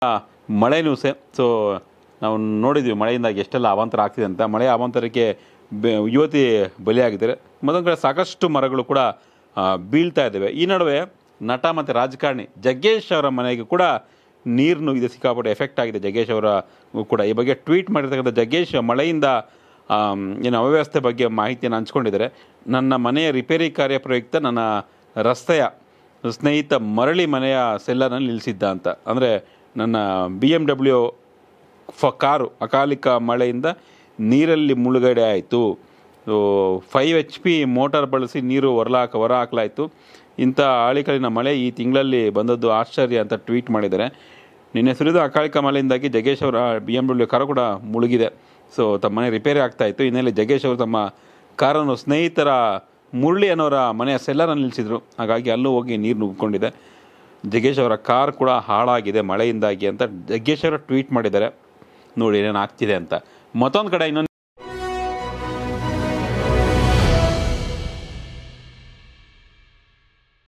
ಆ, ಮಳೆ ನ್ಯೂಸೆ ಸೊ ನಾವು ನೋಡಿದ್ವಿ ಮಳೆಯಿಂದಾಗಿ ಎಷ್ಟೆಲ್ಲ ಅವಾಂತರ ಆಗ್ತಿದೆ ಅಂತ ಮಳೆಯ ಅವಾಂತರಕ್ಕೆ ಬೆ- ಯುವತಿ ಬಲಿಯಾಗಿದ್ದಾರೆ ಮತ್ತೊಂದು ಕಡೆ ಸಾಕಷ್ಟು ಮರಗಳು ಕೂಡ ಆ, ಬೀಳ್ತಾ ಇದ್ದಾವೆ ಈ ನಡುವೆ ನಟ ಮತ್ತು ರಾಜಕಾರಣಿ ಜಗ್ಗೇಶ್ ಅವರ ಮನೆಗೆ ಕೂಡ ನೀರು ನುಗ್ಗಿದೆ ಸಿಕ್ಕಾಪಟ್ಟೆ ಎಫೆಕ್ಟ್ ಆಗಿದೆ ಜಗ್ಗೇಶ್ ಅವರ ಕೂಡ ಈ ಬಗ್ಗೆ ಟ್ವೀಟ್ ಮಾಡಿರ್ತಕ್ಕಂಥ ಜಗ್ಗೇಶ್ ಮಳೆಯಿಂದ ಆಮ್, ಏನು ಅವ್ಯವಸ್ಥೆ ಬಗ್ಗೆ ಮಾಹಿತಿಯನ್ನು ಹಂಚ್ಕೊಂಡಿದ್ದಾರೆ ನನ್ನ ಮನೆಯ ರಿಪೇರಿ ಕಾರ್ಯ ಪ್ರಯುಕ್ತ ನನ್ನ ರಸ್ತೆಯ ಸ್ನೇಹಿತ ಮರಳಿ ಮನೆಯ ಸೆಲ್ಲರಲ್ಲಿ ನಿಲ್ಲಿಸಿದ್ದ ಅಂತ ಅಂದರೆ ನನ್ನ ಬಿ ಎಮ್ ಡಬ್ಲ್ಯೂ ಫ ಕಾರು ಅಕಾಲಿಕ ಮಳೆಯಿಂದ ನೀರಲ್ಲಿ ಮುಳುಗಡೆ ಆಯಿತು ಫೈವ್ ಎಚ್ ಪಿ ಮೋಟಾರ್ ಬಳಸಿ ನೀರು ಹೊರಲಾಕ ಹೊರ ಹಾಕಲಾಯಿತು ಇಂಥ ಆಳಿಕಲಿನ ಮಳೆ ಈ ತಿಂಗಳಲ್ಲಿ ಬಂದದ್ದು ಆಶ್ಚರ್ಯ ಅಂತ ಟ್ವೀಟ್ ಮಾಡಿದ್ದಾರೆ ನಿನ್ನೆ ಸುರಿದ ಅಕಾಲಿಕ ಮಳೆಯಿಂದಾಗಿ ಜಗ್ಗೇಶ್ ಅವರ ಬಿ ಎಮ್ ಡಬ್ಲ್ಯೂ ಕಾರು ಕೂಡ ಮುಳುಗಿದೆ ಸೊ ತಮ್ಮ ಮನೆ ರಿಪೇರಿ ಆಗ್ತಾ ಇತ್ತು ಹಿನ್ನೆಲೆ ಜಗ್ಗೇಶ್ ಅವರು ತಮ್ಮ ಕಾರನ್ನು ಸ್ನೇಹಿತರ ಮುರಳಿ ಅನ್ನೋರ ಮನೆಯ ಸೆಲ್ಲರಲ್ಲಿ ನಿಲ್ಲಿಸಿದ್ರು ಹಾಗಾಗಿ ಅಲ್ಲೂ ಹೋಗಿ ನೀರು ನುಗ್ಗಿಕೊಂಡಿದೆ ಜಗ್ಗೇಶ್ ಅವರ ಕಾರ್ ಕೂಡ ಹಾಳಾಗಿದೆ ಮಳೆಯಿಂದಾಗಿ ಅಂತ ಜಗ್ಗೇಶ್ ಅವರು ಟ್ವೀಟ್ ಮಾಡಿದ್ದಾರೆ ನೋಡಿ ಏನೇನು ಆಗ್ತಿದೆ ಅಂತ ಮತ್ತೊಂದು ಕಡೆ ಇನ್ನೊಂದು